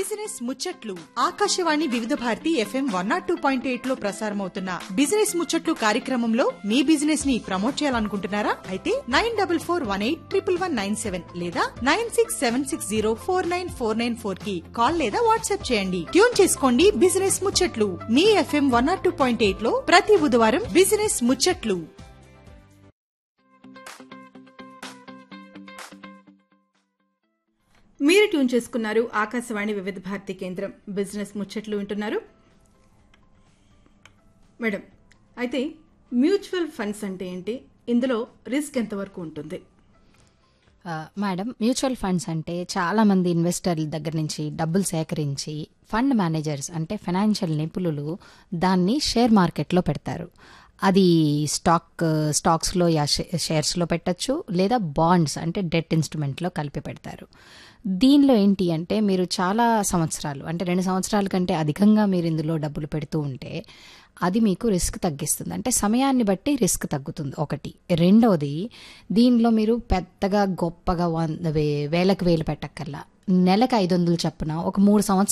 business ముచ్చట్లు Akashvani Vividh Bharati FM one nought two point eight లో ప్రసారమవుతున్న బిజినెస్ ముచ్చట్లు కార్యక్రమంలో మీ బిజినెస్ ని ప్రమోట్ చేయాలనుకుంటున్నారా అయితే nine double four one eight triple one nine seven లేదా nine six seven six zero four nine four nine four కి కాల్ లేదా వాట్సాప్ చేయండి ట్యూన్ చేసుకోండి బిజినెస్ ముచ్చట్లు మీ FM one nought two point eight లో ప్రతి బుధవారం బిజినెస్ ముచ్చట్లు మీరు ట్యూన్ చేసుకున్నారు ఆకాశవాణి వివిధ భారతి కేంద్రం బిజినెస్ ముచ్చట్లు వింటున్నారు మేడం అయితే మ్యూచువల్ ఫండ్స్ అంటే ఏంటి ఇందులో రిస్క్ ఎంతవరకు ఉంటుంది ఆ, మేడం మ్యూచువల్ ఫండ్స్ అంటే చాలా మంది ఇన్వెస్టర్ల దగ్గర నుంచి డబ్బులు సేకరించి ఫండ్ మేనేజర్స్ అంటే ఫైనాన్షియల్ నిపుణులు దాన్ని షేర్ మార్కెట్లో పెడతారు అది స్టాక్ స్టాక్స్లో యా షే- షేర్స్లో పెట్టచ్చు లేదా బాండ్స్ అంటే డెట్ ఇన్స్ట్రుమెంట్లో కలిపి పెడతారు దీనిలో ఏంటి అంటే మీరు చాలా సంవత్సరాలు అంటే రెండు సంవత్సరాల కంటే అధికంగా మీరు ఇందులో డబ్బులు పెడుతూ ఉంటే అది మీకు రిస్క్ తగ్గిస్తుంది అంటే సమయాన్ని బట్టి రిస్క్ తగ్గుతుంది ఒకటి రెండవది దీనిలో మీరు పెద్దగా గొప్పగా వంద వే- వేలకు వేలు పెట్టక్కర్లా నెలకు ఐదు వందలు చప్పున ఒక మూడు సంవత్సరాలు